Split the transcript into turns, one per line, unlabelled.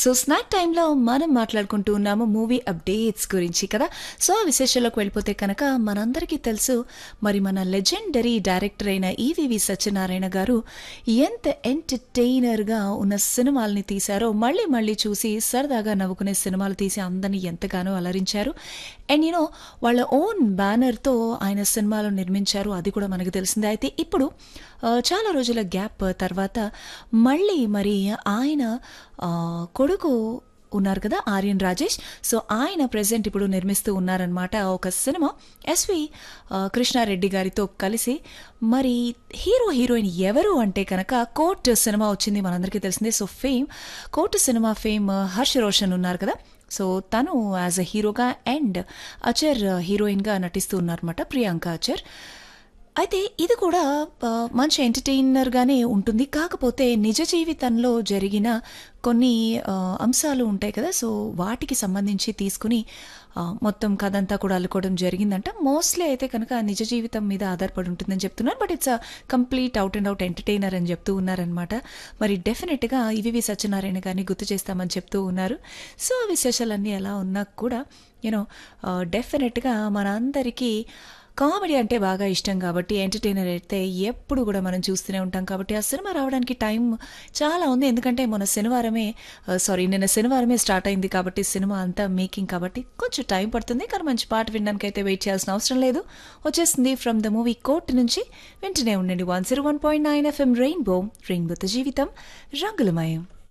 so snack టైంలో మనం మాట్లాడుకుంటూ ఉన్నాము మూవీ అప్డేట్స్ గురించి కదా సో ఆ విశేషాల్లోకి వెళ్ళిపోతే కనుక మనందరికీ తెలుసు మరి మన లెజెండరీ డైరెక్టర్ అయిన ఈవివి సత్యనారాయణ గారు ఎంత ఎంటర్టైనర్గా ఉన్న సినిమాల్ని తీశారో మళ్ళీ మళ్ళీ చూసి సరదాగా నవ్వుకునే సినిమాలు తీసి అందరినీ ఎంతగానో అలరించారు అండ్ యూనో వాళ్ళ ఓన్ బ్యానర్తో ఆయన సినిమాలు నిర్మించారు అది కూడా మనకు తెలిసిందే అయితే ఇప్పుడు ఆ, చాలా రోజుల గ్యాప్ తర్వాత మళ్ళీ మరి ఆయన ఆ, కొడుకు ఉన్నారు కదా ఆర్యన్ రాజేష్ సో ఆయన ప్రెసెంట్ ఇప్పుడు నిర్మిస్తూ ఉన్నారనమాట ఒక సినిమా ఎస్వి ఆ, కృష్ణారెడ్డి గారితో కలిసి మరి హీరో హీరోయిన్ ఎవరు అంటే కనుక కోర్ట్ సినిమా వచ్చింది మనందరికీ తెలిసిందే సో ఫేమ్ కోర్ట్ సినిమా ఫేమ్ హర్ష రోషన్ ఉన్నారు కదా సో తను యాజ్ అ హీరోగా అండ్ అచర్ హీరోయిన్గా నటిస్తూ ఉన్నారన్నమాట ప్రియాంక అచర్ అయితే ఇది కూడా ఆ, మంచి ఎంటర్టైనర్గానే ఉంటుంది కాకపోతే నిజ జీవితంలో జరిగిన కొన్ని ఆ, అంశాలు ఉంటాయి కదా సో వాటికి సంబంధించి తీసుకుని ఆ, మొత్తం కథ అంతా కూడా అల్లుకోవడం జరిగిందంట మోస్ట్లీ అయితే కనుక నిజ జీవితం మీద ఆధారపడి ఉంటుందని చెప్తున్నారు but it's a complete out and out entertainer అని చెప్తూ ఉన్నారనమాట మరి డెఫినెట్గా ఇవివి సత్యనారాయణ గారిని గుర్తు చేస్తామని చెప్తూ ఉన్నారు సో ఆ విశేషాలన్నీ ఎలా ఉన్నా కూడా యూనో డెఫినెట్గా మన అందరికీ కామెడీ అంటే బాగా ఇష్టం కాబట్టి ఎంటర్టైనర్ అయితే ఎప్పుడు కూడా మనం చూస్తూనే ఉంటాం కాబట్టి ఆ సినిమా రావడానికి టైం చాలా ఉంది ఎందుకంటే మొన్న శనివారమే సారీ నిన్న శనివారమే స్టార్ట్ అయింది కాబట్టి సినిమా అంతా మేకింగ్ కాబట్టి కొంచెం టైం పడుతుంది కానీ మంచి పాట వినడానికి అయితే వెయిట్ చేయాల్సిన అవసరం లేదు వచ్చేసింది ఫ్రమ్ ద మూవీ కోర్ట్ నుంచి వింటూనే ఉండండి one zero one point nine FM rainbow రెయిన్బోతో జీవితం రంగులమయం